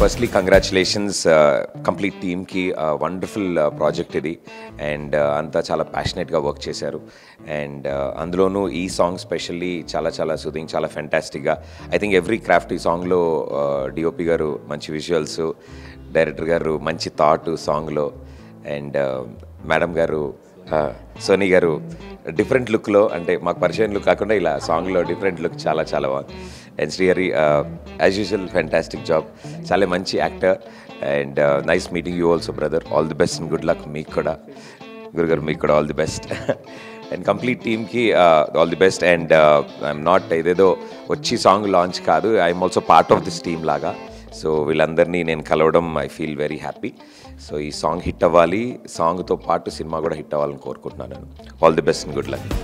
firstly congratulations complete టీమ్కి wonderful project ఇది and అంతా చాలా ప్యాషనెట్గా వర్క్ చేశారు అండ్ అందులోనూ ఈ సాంగ్ స్పెషల్లీ చాలా చాలా సుదింగ్ చాలా ఫెంటాస్టిక్గా ఐ థింక్ ఎవ్రీ క్రాఫ్ట్ ఈ సాంగ్లో డిఓపి గారు మంచి విజువల్స్ డైరెక్టర్ గారు మంచి థాట్ సాంగ్లో అండ్ మేడం గారు సోనీ గారు డిఫరెంట్ లుక్లో అంటే మాకు పరిచయం లుక్ కాకుండా ఇలా సాంగ్లో డిఫరెంట్ లుక్ చాలా చాలా బాగుంది and Srihari as usual fantastic job చాలా మంచి actor and nice meeting you also brother all the best and good luck మీకు కూడా గురుగారు మీకు కూడా all the best and complete టీమ్కి all the best and I'm not ఇదేదో వచ్చి సాంగ్ లాంచ్ కాదు I'm also part of this team లాగా సో వీళ్ళందరినీ నేను కలవడం I feel very happy so ఈ సాంగ్ హిట్ అవ్వాలి సాంగ్తో పాటు సినిమా కూడా హిట్ అవ్వాలని కోరుకుంటున్నాను నేను all the best and good luck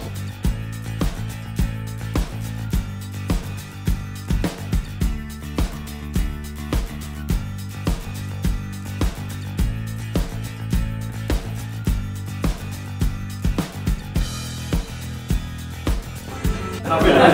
నా పేరు